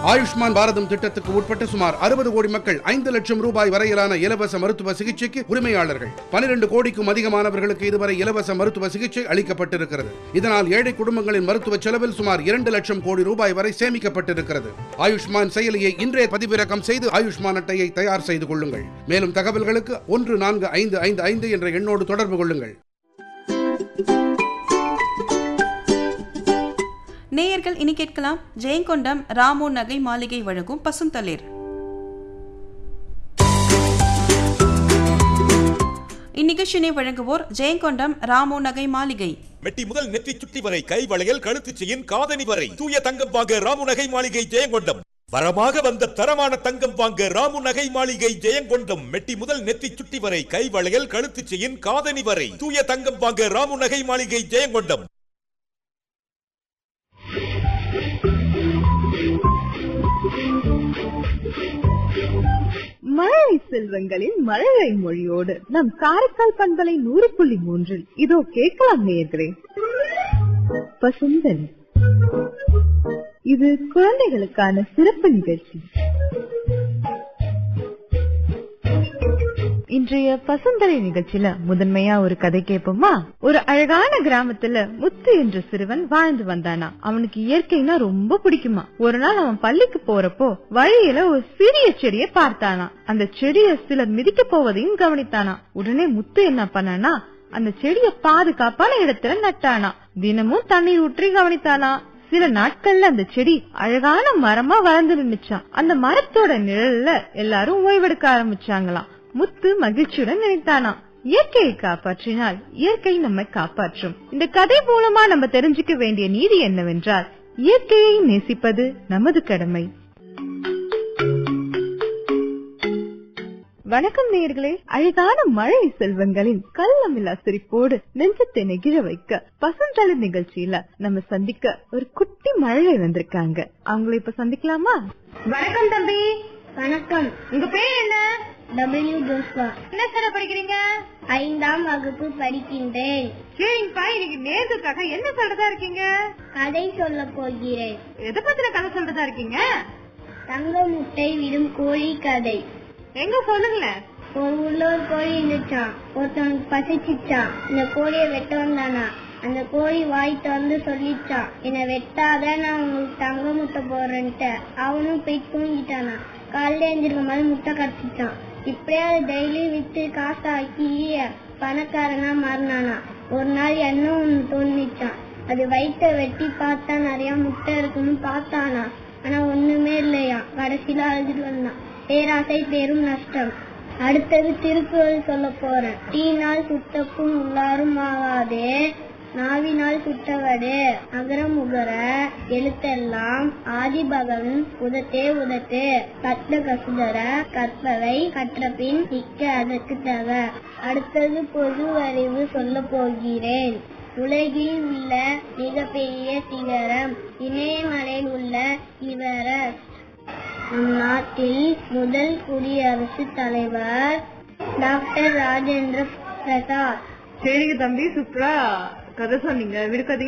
ஆயுஷ்மான் பாரதம் திட்டத்துக்கு உட்பட்ட சுமார் அறுபது கோடி மக்கள் ஐந்து லட்சம் ரூபாய் வரையிலான இலவச மருத்துவ சிகிச்சைக்கு உரிமையாளர்கள் பனிரெண்டு கோடிக்கும் அதிகமானவர்களுக்கு இதுவரை இலவச மருத்துவ சிகிச்சை அளிக்கப்பட்டிருக்கிறது இதனால் ஏழை குடும்பங்களின் மருத்துவ செலவில் சுமார் இரண்டு லட்சம் கோடி ரூபாய் வரை சேமிக்கப்பட்டிருக்கிறது ஆயுஷ்மான் செயலியை இன்றே பதிவிறக்கம் செய்து ஆயுஷ்மான் அட்டையை தயார் செய்து கொள்ளுங்கள் மேலும் தகவல்களுக்கு ஒன்று நான்கு ஐந்து ஐந்து ஐந்து என்ற எண்ணோடு தொடர்பு கொள்ளுங்கள் நேயர்கள் இனி கேட்கலாம் ஜெயங்கொண்டம் ராமு நகை மாளிகை வழங்கும் பசுந்தளிர் இந்நிகழ்ச்சியினை வழங்குவோர் ஜெயங்கொண்டம் ராமு நகை மாளிகை மெட்டி முதல் நெற்றி சுட்டி வரை கை வளையல் கழுத்து செயின் காதணி வரை தூய தங்கம் வாங்க ராமு நகை மாளிகை ஜெயங்கொண்டம் வரமாக வந்த தரமான தங்கம் வாங்க ராமு நகை மாளிகை ஜெயங்கொண்டம் மெட்டி முதல் நெத்தி சுட்டி வரை கை வளையல் கழுத்து செயின் காதணி வரை தூய தங்கம் வாங்க ராமு நகை மாளிகை ஜெயங்கொண்டம் மழலை செல்வங்களின் மழலை மொழியோடு நம் காரைக்கால் பண்பலை நூறு புள்ளி மூன்றில் இதோ கேட்கலாம் நேயர்களே பசுந்தன் இது குழந்தைகளுக்கான சிறப்பு நிகழ்ச்சி இன்றைய பசுந்தலை நிகழ்ச்சியில முதன்மையா ஒரு கதை கேட்போமா ஒரு அழகான கிராமத்துல முத்து என்ற சிறுவன் வாழ்ந்து வந்தானா அவனுக்கு இயற்கைனா ரொம்ப பிடிக்குமா ஒரு நாள் அவன் பள்ளிக்கு போறப்போ வழியில ஒரு சிறிய செடியை பார்த்தானா அந்த செடியை சிலர் மிதிக்க போவதையும் கவனித்தானா உடனே முத்து என்ன பண்ணானா அந்த செடியை பாதுகாப்பான இடத்துல நட்டானா தினமும் தண்ணீர் ஊற்றி கவனித்தானா சில நாட்கள்ல அந்த செடி அழகான மரமா வளர்ந்து நின்னுச்சான் அந்த மரத்தோட நிழல்ல எல்லாரும் ஓய்வெடுக்க ஆரம்பிச்சாங்களாம் முத்து மகிழ்ச்சியுடன் நினைத்தானாம் இயற்கையை காப்பாற்றினால் இயற்கை நம்மை காப்பாற்றும் இந்த கதை மூலமா நம்ம தெரிஞ்சுக்க வேண்டிய நீதி என்னவென்றால் இயற்கையை நேசிப்பது நமது கடமை வணக்கம் நேயர்களே அழகான மழை செல்வங்களின் கள்ளமில்லா சிரிப்போடு நெஞ்சத்தை நெகிழ வைக்க பசந்தளி நிகழ்ச்சியில நம்ம சந்திக்க ஒரு குட்டி மழை வந்திருக்காங்க அவங்கள இப்ப சந்திக்கலாமா வணக்கம் தம்பி வணக்கம் உங்க பேர் என்ன டபிள்யூ ஜோஸ்வா என்ன சார் படிக்கிறீங்க ஐந்தாம் வகுப்பு படிக்கின்றேன் சரிங்கப்பா இன்னைக்கு நேர்களுக்காக என்ன சொல்றதா இருக்கீங்க கதை சொல்ல போகிறேன் எதை பத்தின கதை சொல்றதா இருக்கீங்க தங்க முட்டை விடும் கோழி கதை எங்க சொல்லுங்களேன் ஒரு ஊர்ல ஒரு கோழி இருந்துச்சான் ஒருத்தவனுக்கு பசிச்சிச்சான் இந்த கோழியை வெட்ட வந்தானா அந்த கோழி வாய் திறந்து சொல்லிச்சான் என்னை வெட்டாத நான் உங்களுக்கு தங்க முட்டை போடுறேன்ட்டு அவனும் போய் தூங்கிட்டானா காலையில எழுந்திருக்கும் போது முட்டை கடிச்சிச்சான் இப்படியே அதை டெய்லி வித்து காசாக்கி பணக்காரனா மாறினானா ஒரு நாள் என்ன ஒண்ணு தோணிச்சான் அது வயிற்ற வெட்டி பார்த்தா நிறைய முட்டை இருக்குன்னு பார்த்தானா ஆனா ஒண்ணுமே இல்லையா கடைசியில அழுதுட்டு வந்தான் பேராசை பெரும் நஷ்டம் அடுத்தது திருக்குறள் சொல்ல போறேன் தீனால் சுட்டப்பும் உள்ளாரும் ஆகாதே நாவினால் சுட்டவடு அகரமுகர எழுத்தெல்லாம் ஆதிபகவன் உதத்தே உதத்து கத்த கசுதர கற்பவை கற்றபின் நிக்க அதற்கு தக அடுத்தது பொது அறிவு சொல்ல போகிறேன் உலகில் உள்ள மிகப்பெரிய சிகரம் இமயமலையில் உள்ள இவரஸ் நம் நாட்டில் முதல் குடியரசுத் தலைவர் டாக்டர் ராஜேந்திர பிரசாத் சரிங்க தம்பி சூப்பரா கதை சொன்னீங்க விடுக்கதை